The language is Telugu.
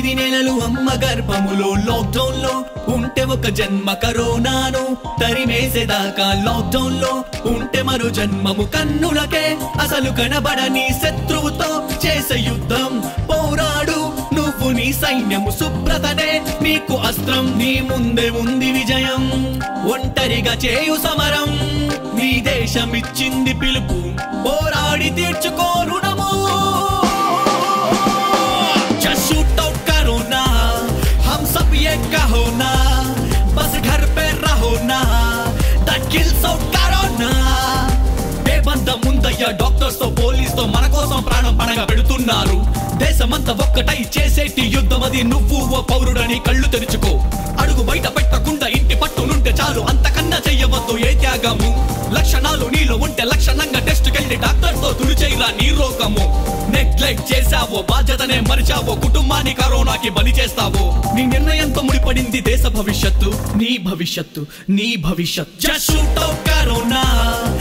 తొమ్మిది నెలలు అమ్మ గర్భములో లాక్డౌన్ లో ఉంటే ఒక జన్మ కరోనాను తరిమేసేదాకా లాక్డౌన్ లో ఉంటే మరో జన్మము కన్నులకే అసలు కనబడని శత్రువుతో చేసే యుద్ధం పోరాడు నువ్వు నీ సైన్యము శుభ్రతనే నీకు అస్త్రం నీ ముందే ఉంది విజయం ఒంటరిగా చేయు సమరం నీ దేశం ఇచ్చింది పిలుపు పోరాడి తీర్చుకో రుణము Just shoot out करोना हम सब ये कहो ना बस घर पे रहो ना that kills out करोना బేబంత ముందయ్య డాక్టర్స్ తో పోలీస్ తో మన కోసం ప్రాణం పణగా పెడుతున్నారు దేశమంతా ఒక్కటై చేసేటి యుద్ధం అది నువ్వు ఓ పౌరుడని కళ్ళు తెరుచుకో అడుగు బయట పెట్టకుండా ఇంటి పట్టునుంటే చాలు అంతకన్నా చెయ్యవద్దు ఏ త్యాగము లక్షణాలు నీలో ఉంటే లక్షణంగా టెస్ట్ కెళ్ళి డాక్టర్ తో తుడిచేయరా నీ రోగము నెగ్లెక్ట్ చేసావో బాధ్యతనే మరిచావో కుటుంబాన్ని కరోనాకి బలి చేస్తావో నీ నిర్ణయంతో ముడిపడింది దేశ భవిష్యత్తు నీ భవిష్యత్తు నీ భవిష్యత్తు జస్ట్ షూట్ అవుట్ కరోనా